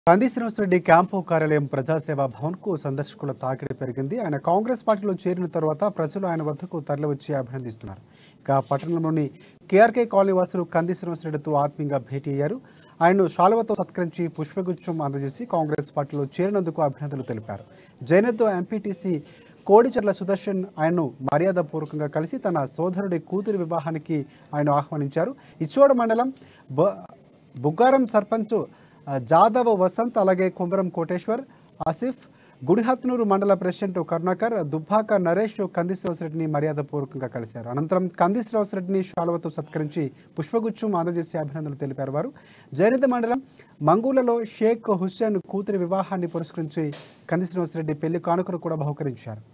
Gandhi Srinivasa Reddy camp కార్యాలయం ప్రజాసేవా భవన్ కు సందర్శకుల తాకిడి పెరిగింది ఆయన కాంగ్రెస్ పార్టీలో చేరిన తర్వాత ప్రజలు ఆయన వద్దకు తరలివచ్చి అభినందిస్తున్నారు ఇక పట్టణంలోని కేఆర్కే కాలనీ వాసులు కంది శ్రీనివాసరెడ్డితో ఆత్మీయంగా భేటీ అయ్యారు ఆయన్ను శాలువతో సత్కరించి పుష్పగుచ్చం అందజేసి కాంగ్రెస్ పార్టీలో చేరినందుకు అభినందనలు తెలిపారు జైనత్ ఎంపీటీసీ కోడిచెర్ల సుదర్శన్ ఆయన్ను మర్యాదపూర్వకంగా కలిసి తన సోదరుడి కూతురి వివాహానికి ఆయన ఆహ్వానించారు ఇచ్చోడ మండలం బ బుగ్గారం సర్పంచ్ ఆ, జాదవ్ వసంత్ అలాగే కుమరం కోటేశ్వర్ ఆసిఫ్ గుడిహత్నూరు మండల ప్రెసిడెంట్ కరుణాకర్ దుబ్బాక నరేష్ కంది శ్రీనివాసరెడ్డిని మర్యాదపూర్వకంగా కలిశారు అనంతరం కంది శ్రీనివాసరెడ్డిని శాలువతో సత్కరించి పుష్పగుచ్చం అందజేసి అభినందనలు తెలిపారు వారు జైనత మండలం మంగూలలో షేక్ హుస్సేన్ కూతురి వివాహాన్ని పురస్కరించి కంది శ్రీనివాసరెడ్డి పెళ్లి కానుకను కూడా బహుకరించారు